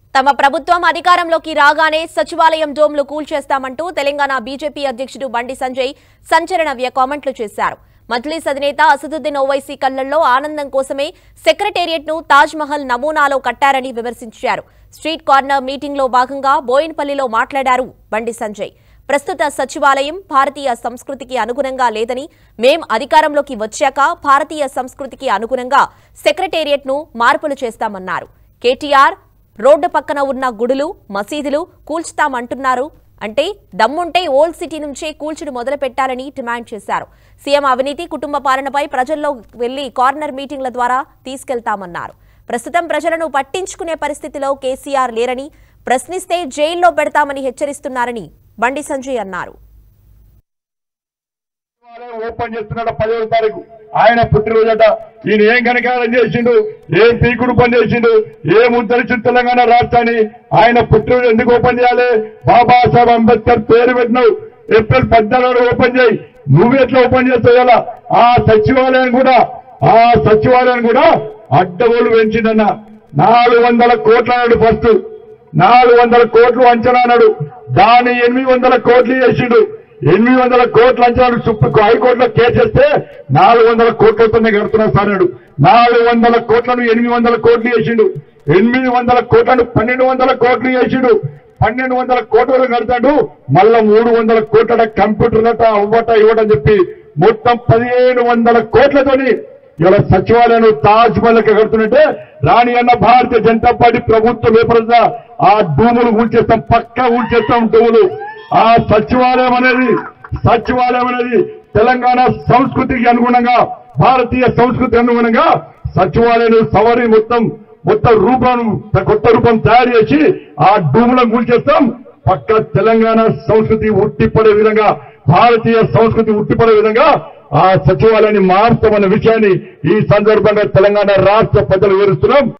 తమ ప్రభుత్వం అధికారంలోకి రాగానే సచివాలయం డోమ్లు కూల్చేస్తామంటూ తెలంగాణ బీజేపీ అధ్యక్షుడు బండి సంజయ్ సంచలన వ్య కామెంట్లు చేశారు మజ్లీస్ అధినేత అసదుద్దీన్ ఓవైసీ కళ్లల్లో ఆనందం కోసమే సెక్రటేరియట్ ను తాజ్ మహల్ నమూనాలో కట్టారని విమర్శించారు స్ట్రీట్ కార్నర్ మీటింగ్ లో భాగంగా బోయిన్పల్లిలో మాట్లాడారు బండి సంజయ్ ప్రస్తుత సచివాలయం భారతీయ సంస్కృతికి అనుగుణంగా లేదని మేం అధికారంలోకి వచ్చాక భారతీయ సంస్కృతికి అనుగుణంగా సెక్రటేరియట్ ను మార్పులు చేస్తామన్నారు కేటీఆర్ రోడ్డు పక్కన ఉన్న గుడులు మసీదులు కూల్చుతామంటున్నారు అంటే దమ్ముంటే ఓల్డ్ సిటీ నుంచే కూల్చుడు మొదలు పెట్టాలని డిమాండ్ చేశారు సీఎం అవినీతి కుటుంబ పాలనపై ప్రజల్లో వెళ్లి కార్నర్ మీటింగ్ల ద్వారా తీసుకెళ్తామన్నారు ప్రస్తుతం ప్రజలను పట్టించుకునే పరిస్థితిలో కేసీఆర్ లేరని ప్రశ్నిస్తే జైల్లో పెడతామని హెచ్చరిస్తున్నారని బండి సంజయ్ అన్నారు సచివాలయం ఓపెన్ చేస్తున్నాడు పదవ తారీఖు ఆయన పుట్టినరోజట ఈయన ఏం కనకారం చేసిండు ఏం పీకుడు పని చేసిండు ఏం ఉద్ధరించిండు తెలంగాణ రాష్ట్రాన్ని ఆయన పుట్టినరోజు ఎందుకు ఓపెన్ చేయాలి బాబాసాహెబ్ అంబేద్కర్ పేరు పెట్టినావు ఏప్రిల్ పద్నాలుగు ఓపెన్ చేయి నువ్వు ఎట్లా ఓపెన్ చేస్తావు ఇలా ఆ సచివాలయం కూడా ఆ సచివాలయం కూడా అడ్డగోలు పెంచిందన్న నాలుగు వందల కోట్ల అన్నాడు ఫస్ట్ నాలుగు వందల కోట్లు అంచనా అన్నాడు దాన్ని ఎనిమిది వందల కోట్లు చేసిండు ఎనిమిది వందల కోట్ల అంచనాలు సుప్రీం హైకోర్టులో కేసేస్తే నాలుగు వందల కోట్లతోనే కడుతున్నా సార్ అన్నాడు నాలుగు వందల కోట్లను ఎనిమిది వందల కోట్లు చేసిండు ఎనిమిది వందల కోట్లను పన్నెండు వందల కోట్లు చేసిండు పన్నెండు వందల కోట్లను కడతాడు మళ్ళా మూడు వందల కోట్ల కంప్యూటర్లట అవ్వట ఇవ్వటం చెప్పి మొత్తం పదిహేను వందల కోట్లతోని ఇలా సచివాలయం తాజ్ మహల్ కడుతున్నట్టే రాణి అన్న భారతీయ జనతా పార్టీ ప్రభుత్వం ఏపడుతుందా ఆ భూములు ఊడ్చేస్తాం పక్క ఊడ్చేస్తాం భూములు ఆ సచివాలయం అనేది సచివాలయం అనేది తెలంగాణ సంస్కృతికి అనుగుణంగా భారతీయ సంస్కృతికి అనుగుణంగా సచివాలయం సవరి మొత్తం మొత్తం రూపం కొత్త రూపం తయారు చేసి ఆ భూములను కూల్చేస్తాం పక్క తెలంగాణ సంస్కృతి ఉట్టిపడే విధంగా భారతీయ సంస్కృతి ఉట్టిపడే విధంగా ఆ సచివాలయాన్ని మారుస్తామన్న విషయాన్ని ఈ సందర్భంగా తెలంగాణ రాష్ట్ర ప్రజలు వివరిస్తున్నాం